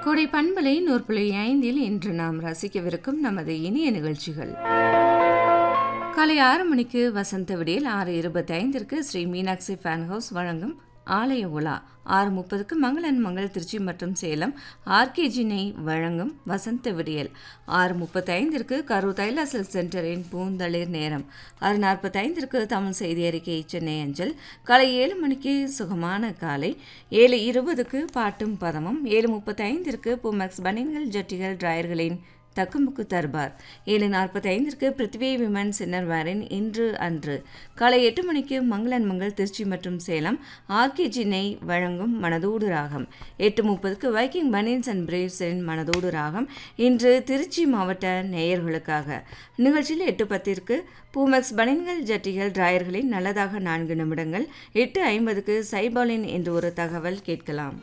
கோடை பண்பலை நூற்புள்ளி ஐந்தில் இன்று நாம் ரசிக்கவிருக்கும் நமது இனிய நிகழ்ச்சிகள் காலை ஆறு மணிக்கு வசந்த விடியல் ஆறு இருபத்தி ஐந்திற்கு ஸ்ரீ மீனாட்சி ஃபேன் ஹவுஸ் வழங்கும் ஆலய உலா ஆறு முப்பதுக்கு மங்களன் மங்கள் திருச்சி மற்றும் சேலம் ஆர்கேஜி நெய் வழங்கும் வசந்த விடியல் ஆறு முப்பத்தைந்திற்கு கரூர் தைலா சில்க் சென்டரின் பூந்தளிர் நேரம் ஆறு நாற்பத்தைந்திற்கு தமிழ் செய்தி அறிக்கை சென்னை அஞ்சல் காலை ஏழு மணிக்கு சுகமான காலை ஏழு இருபதுக்கு பாட்டும் பதமும் ஏழு முப்பத்தைந்திற்கு புமெக்ஸ் பனியன்கள் ஜட்டிகள் டிராயர்களின் தக்குமுக்கு தர்பார் ஏழு நாற்பத்தி ஐந்திற்கு பிருத்திவி விமன் சின்னர்வாரின் இன்று அன்று காலை எட்டு மணிக்கு மங்களன் மங்கள் திருச்சி மற்றும் சேலம் ஆர்கேஜி நெய் வழங்கும் மனதோடு ராகம் எட்டு முப்பதுக்கு வைக்கிங் பனியன்ஸ் அண்ட் பிரேவ்ஸின் மனதோடு ராகம் இன்று திருச்சி மாவட்ட நேயர்களுக்காக நிகழ்ச்சியில் எட்டு பத்திற்கு பூமெக்ஸ் பனியன்கள் ஜட்டிகள் டிராயர்களின் நல்லதாக நான்கு நிமிடங்கள் எட்டு ஐம்பதுக்கு சைபாலின் என்று ஒரு தகவல் கேட்கலாம்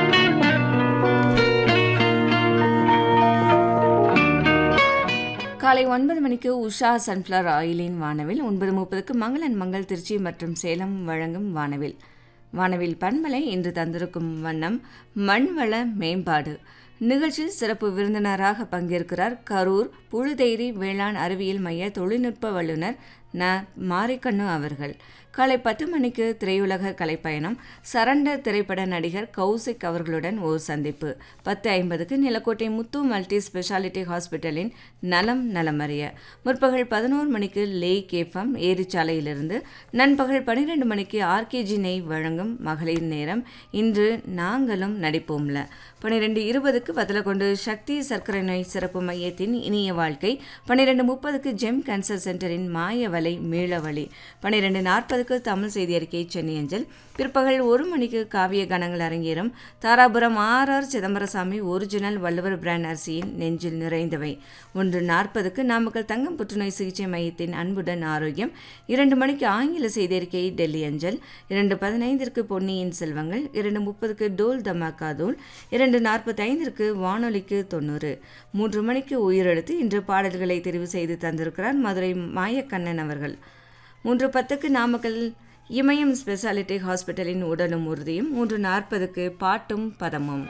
காலை ஒன்பது மணிக்கு உஷா சன்ஃப்ளவர் ஆயிலின் வானவில் ஒன்பது முப்பதுக்கு மங்களன் மங்கள் திருச்சி மற்றும் சேலம் வழங்கும் வானவில் வானவில் பண்பலை இன்று தந்திருக்கும் வண்ணம் மண்வள மேம்பாடு நிகழ்ச்சியில் சிறப்பு விருந்தினராக பங்கேற்கிறார் கரூர் புழுதேரி வேளாண் அறிவியல் மைய தொழில்நுட்ப வல்லுநர் ந மாரிக்கண்ணு அவர்கள் காலை பத்து மணிக்கு திரையுலக கலைப்பயணம் சரண்ட திரைப்பட நடிகர் கௌசிக் அவர்களுடன் ஓர் சந்திப்பு பத்து ஐம்பதுக்கு நிலக்கோட்டை முத்து மல்டி ஸ்பெஷாலிட்டி ஹாஸ்பிட்டலின் நலம் நலமறிய முற்பகல் பதினோரு மணிக்கு லே கேஃபம் ஏரிச்சாலையிலிருந்து நண்பகல் பன்னிரெண்டு மணிக்கு ஆர்கேஜி நெய் வழங்கும் மகளிர் நேரம் இன்று நாங்களும் நடிப்போம்ல பன்னிரெண்டு இருபதுக்கு வத்தலக்கொண்டு சக்தி சர்க்கரை நோய் சிறப்பு மையத்தின் இனிய வாழ்க்கை பன்னிரெண்டு முப்பதுக்கு ஜெம் கேன்சர் சென்டரின் மாயவலை மீளவழி பன்னிரெண்டு நாற்பதுக்கு தமிழ் செய்தி அறிக்கை சென்னை அஞ்சல் பிற்பகல் ஒரு மணிக்கு காவிய கணங்கள் அரங்கேறும் Dharapuram R R Chidambarasamy original Valluvar brand அரிசியின் நெஞ்சில் நிறைந்தவை ஒன்று நாற்பதுக்கு நாமக்கல் தங்கம் புற்றுநோய் சிகிச்சை மையத்தின் அன்புடன் ஆரோக்கியம் இரண்டு மணிக்கு ஆங்கில செய்தி அறிக்கை டெல்லி அஞ்சல் இரண்டு பதினைந்திற்கு பொன்னியின் செல்வங்கள் இரண்டு முப்பதுக்கு டோல் தமாக்கா தூள் இரண்டு நாற்பத்தைந்திற்கு வானொலிக்கு தொண்ணூறு மூன்று மணிக்கு உயிரெழுத்து இன்று பாடல்களை தெரிவு செய்து தந்திருக்கிறார் மதுரை மாயக்கண்ணன் அவர்கள் மூன்று பத்துக்கு நாமக்கல் இமயம் ஸ்பெஷாலிட்டி ஹாஸ்பிட்டலின் உடலும் உறுதியும் மூன்று நாற்பதுக்கு பாட்டும் பதமும்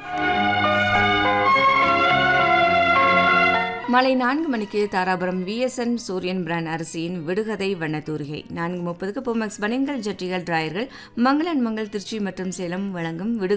மாலை நான்கு மணிக்கு தாராபுரம் விஎஸ்என் சூரியன் பிராண்ட் அரிசியின் விடுகதை வண்ணத்தூரிகை நான்கு முப்பதுக்கு பொமக்ஸ் பனியன்கள் ஜட்டிகள் டிராயர்கள் மங்களன் மங்கள் திருச்சி மற்றும் சேலம் வழங்கும் விடு